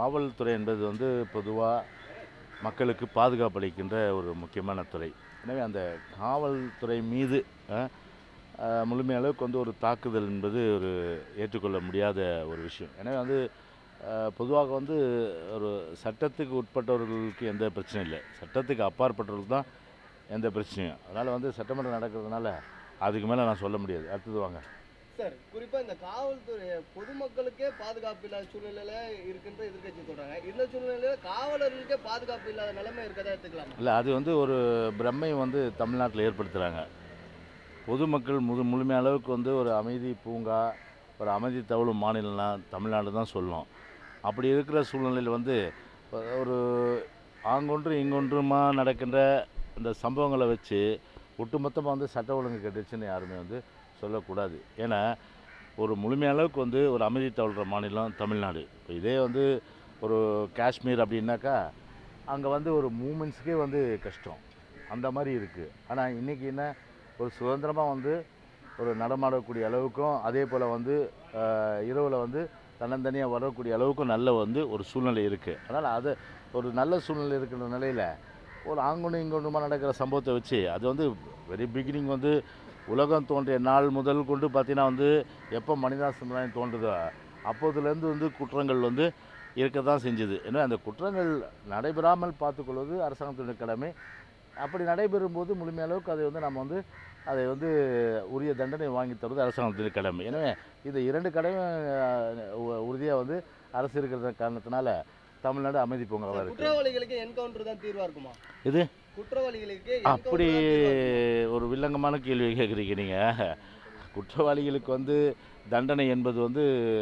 காவல்துறை என்பது வந்து பொதுவாக மக்களுக்கு பாதுகாப்பு அளிக்கின்ற ஒரு முக்கியமான துறை எனவே அந்த காவல்துறை மீது அஹ், அஹ், முழுமைய அளவுக்கு வந்து ஒரு தாக்குதல் என்பது ஒரு ஏற்றுக்கொள்ள முடியாத ஒரு விஷயம் எனவே வந்து அஹ், பொதுவாக வந்து ஒரு சட்டத்துக்கு உட்பட்டவர்களுக்கு எந்த பிரச்சனையும் இல்லை சட்டத்துக்கு அப்பாற்பட்டவர்களுக்கு தான் எந்த பிரச்சனையும் அதனால் வந்து சட்டமன்றம் நடக்கிறதுனால அதுக்கு மேலே நான் சொல்ல முடியாது அடுத்தது வாங்க சார் குறிப்பா இந்த காவல்துறை பொதுமக்களுக்கே பாதுகாப்பு இல்லாத சூழ்நிலையில இருக்கின்ற எதிர்க்கட்சி சொல்றாங்க இந்த சூழ்நிலையில காவலர்களுக்கே பாதுகாப்பு இல்லாத நிலைமை இருக்கதா எடுத்துக்கலாமா இல்லை அது வந்து ஒரு பிரம்மை வந்து தமிழ்நாட்டில் ஏற்படுத்துகிறாங்க பொதுமக்கள் முழு முழுமைய அளவுக்கு வந்து ஒரு அமைதி பூங்கா ஒரு அமைதி தவழும் மாநிலம்னா தமிழ்நாடு தான் சொல்லணும் அப்படி இருக்கிற சூழ்நிலையில் வந்து இப்ப ஒரு ஆங்கொன்று இங்கொன்றுமா நடக்கின்ற இந்த சம்பவங்களை வச்சு ஒட்டுமொத்தமாக வந்து சட்ட ஒழுங்கு கெட்டுச்சுன்னு யாருமே வந்து சொல்லக்கூடாது ஏன்னா ஒரு முழுமைய அளவுக்கு வந்து ஒரு அமைதி தவழ்கிற மாநிலம் தமிழ்நாடு இப்போ இதே வந்து ஒரு காஷ்மீர் அப்படின்னாக்கா அங்கே வந்து ஒரு மூமெண்ட்ஸுக்கே வந்து கஷ்டம் அந்த மாதிரி இருக்குது ஆனால் இன்றைக்கி என்ன ஒரு சுதந்திரமாக வந்து ஒரு நடமாடக்கூடிய அளவுக்கும் அதே போல் வந்து இரவில் வந்து தன்னந்தனியாக வரக்கூடிய அளவுக்கும் நல்ல வந்து ஒரு சூழ்நிலை இருக்குது அதனால் அது ஒரு நல்ல சூழ்நிலை இருக்கிற நிலையில் ஒரு ஆங்கொண்டு இங்கொண்டுமா நடக்கிற சம்பவத்தை வச்சு அது வந்து வெரி பிகினிங் வந்து உலகம் தோன்றிய நாள் முதல் கொண்டு பார்த்தீங்கன்னா வந்து எப்போ மனிதா சமுதாயம் தோன்றுதோ அப்போதுலேருந்து வந்து குற்றங்கள் வந்து இருக்க தான் செஞ்சுது ஏன்னா அந்த குற்றங்கள் நடைபெறாமல் பார்த்துக்கொள்வது அரசாங்கத்தினுடைய கடமை அப்படி நடைபெறும்போது முழுமைய அளவுக்கு அதை வந்து நம்ம வந்து அதை வந்து உரிய தண்டனை வாங்கி தருவது அரசாங்கத்தின் கடமை எனவே இது இரண்டு கடமை உறுதியாக வந்து அரசு இருக்கிற காரணத்தினால தமிழ்நாடு அமைதி பூங்காவாக இருக்குது குற்றவாளிகளுக்கு என்கவுண்டர் தான் தீர்வா இருக்குமா இது குற்றவாளிகளுக்கு அப்படி encounter தான் தீர்வா இருக்குமா? ஒரு வில்லங்கமான கேள்வி கேட்குறீங்க நீங்கள் குற்றவாளிகளுக்கு வந்து தண்டனை என்பது வந்து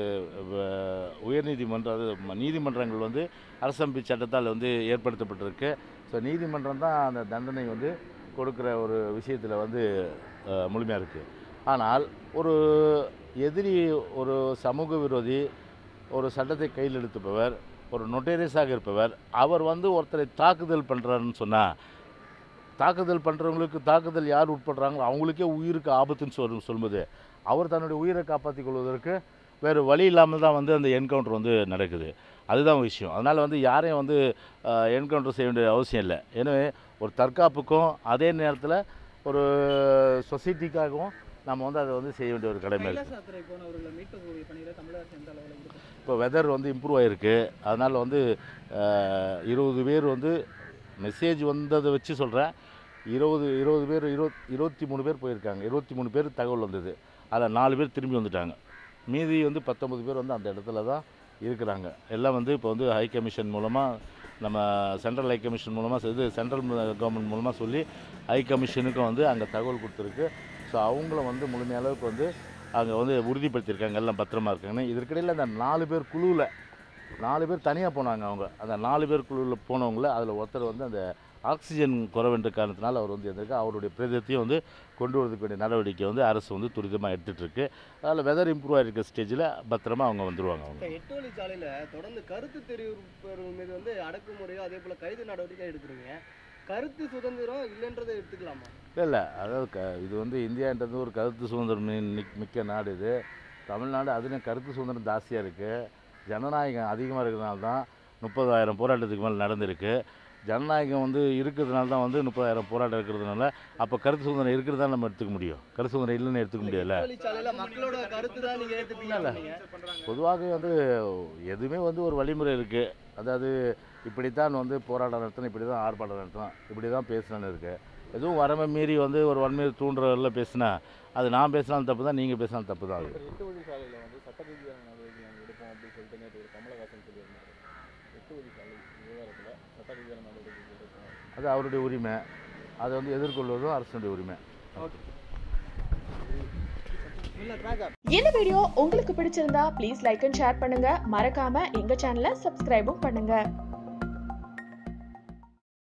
வ- உயர்நீதிமன்ற அது ம- நீதிமன்றங்கள் வந்து அரசமைப்பு சட்டத்தால் வந்து ஏற்படுத்தப்பட்டிருக்கு ஸோ நீதிமன்றம் தான் அந்த தண்டனை வந்து கொடுக்குற ஒரு விஷயத்தில் வந்து முழுமையாக இருக்குது ஆனால் ஒரு எதிரி ஒரு சமூக விரோதி ஒரு சட்டத்தை கையில் எடுத்துப்பவர் ஒரு நொட்டேரியஸாக இருப்பவர் அவர் வந்து ஒருத்தரை தாக்குதல் பண்ணுறாருன்னு சொன்னால் தாக்குதல் பண்ணுறவங்களுக்கு தாக்குதல் யார் உட்படுறாங்களோ அவங்களுக்கே உயிருக்கு ஆபத்துன்னு சொல் சொல்லும்போது அவர் தன்னுடைய உயிரை காப்பாற்றிக் கொள்வதற்கு வேறு வழி இல்லாமல் தான் வந்து அந்த என்கவுண்டர் வந்து நடக்குது அதுதான் விஷயம் அதனால் வந்து யாரையும் வந்து என்கவுண்டர் செய்ய வேண்டிய அவசியம் இல்லை எனவே ஒரு தற்காப்புக்கும் அதே நேரத்தில் ஒரு சொசைட்டிக்காகவும் நம்ம வந்து அதை வந்து செய்ய வேண்டிய ஒரு கடமை இருக்குது கைலாச யாத்திரை போனவர்களை மீட்கக்கூடிய பணியில தமிழக அரசு எந்த அளவில் ஈடுபட்டு இப்போ வெதர் வந்து இம்ப்ரூவ் ஆகிருக்கு அதனால் வந்து அஹ், இருபது பேர் வந்து மெசேஜ் வந்ததை வச்சு சொல்கிறேன் இருபது இருபது பேர் இருபத் இருபத்தி மூணு பேர் போயிருக்காங்க இருபத்தி மூணு பேர் தகவல் வந்தது அதில் நாலு பேர் திரும்பி வந்துட்டாங்க மீதி வந்து பத்தொம்பது பேர் வந்து அந்த இடத்துல தான் இருக்கிறாங்க எல்லாம் வந்து இப்போ வந்து ஹை கமிஷன் மூலமாக நம்ம சென்ட்ரல் ஹை கமிஷன் மூலமாக இது சென்ட்ரல் கவர்மெண்ட் மூலமாக சொல்லி ஹை கமிஷனுக்கும் வந்து அங்கே தகவல் கொடுத்துருக்கு ஸோ அவங்கள வந்து முழுமைய அளவுக்கு வந்து அங்கே வந்து உறுதிப்படுத்தியிருக்காங்க எல்லாம் பத்திரமா இருக்காங்கன்னு இதற்கிடையில் அந்த நாலு பேர் குழுவில் நாலு பேர் தனியாக போனாங்க அவங்க அந்த நாலு பேர் குழுவில் போனவங்கள அதில் ஒருத்தர் வந்து அந்த ஆக்சிஜன் குறைவென்ற காரணத்தினால அவர் வந்து இருந்திருக்கு அவருடைய பிரேதத்தையும் வந்து கொண்டு வரதுக்கு வேண்டிய நடவடிக்கை வந்து அரசு வந்து துரிதமாக எடுத்துகிட்டு இருக்கு அதில் வெதர் இம்ப்ரூவ் ஆகிருக்க ஸ்டேஜில் பத்திரமா அவங்க வந்துருவாங்க அவங்க சார், எட்டு வழிச்சாலையில தொடர்ந்து கருத்து தெரிவிப்பவர்கள் மீது வந்து அடக்குமுறையோ அதே போல கைது நடவடிக்கை எடுக்கிறீங்க கருத்து சுதந்திரம் இல்லைன்றதை எடுத்துக்கலாமா இல்லை இல்லை அதாவது க இது வந்து இந்தியான்றது ஒரு கருத்து சுதந்திரம் மி- மிக்- மிக்க நாடு இது தமிழ்நாடு அதுலேயும் கருத்து சுதந்திரம் ஜாஸ்தியாக இருக்குது ஜனநாயகம் அதிகமாக இருக்கிறதுனால தான் முப்பதாயிரம் போராட்டத்துக்கு மேலே நடந்திருக்கு ஜனநாயகம் வந்து இருக்கிறதுனால தான் வந்து முப்பதாயிரம் போராட்டம் இருக்கிறதுனால அப்போ கருத்து சுதந்திரம் இருக்கிறதா நம்ம எடுத்துக்க முடியும் கருத்து சுதந்திரம் இல்லைன்னு எடுத்துக்க முடியல எட்டு வழிச்சாலையில மக்களோட கருத்து தான் நீங்க ஏத்துப்பீங்க நீங்க பொதுவாக வந்து எதுவுமே வந்து ஒரு வழிமுறை இருக்குது அதாவது இப்படித்தான் வந்து போராட்டம் நடத்தணும் இப்படி தான் ஆர்ப்பாட்டம் நடத்தணும் இப்படி தான் பேசணும்னு இருக்குது எதுவும் வரமை மீறி வந்து ஒரு வன்மையை தூண்டுறதுல பேசுனா அது நான் பேசினாலும் தப்பு தான் நீங்கள் பேசினாலும் தப்பு தான் அது எட்டு வழி சாலையில் வந்து சட்ட ரீதியான நடவடிக்கை நாங்கள் எடுப்போம் அப்படின்னு சொல்லிட்டு நேற்று ஒரு கமலஹாசன் சொல்லியிருந்தாரு எட்டு வழி சாலை விவகாரத்தில் சட்ட ரீதியான நடவடிக்கை எடுப்போம் அது அவருடைய உரிமை அதை வந்து எதிர்கொள்வதும் அரசுடைய உரிமை இந்த வீடியோ உங்களுக்கு பிடிச்சிருந்தா ப்ளீஸ் லைக் அண்ட் ஷேர் பண்ணுங்க மறக்காம எங்க சேனலை சப்ஸ்கிரைபும் பண்ணுங்க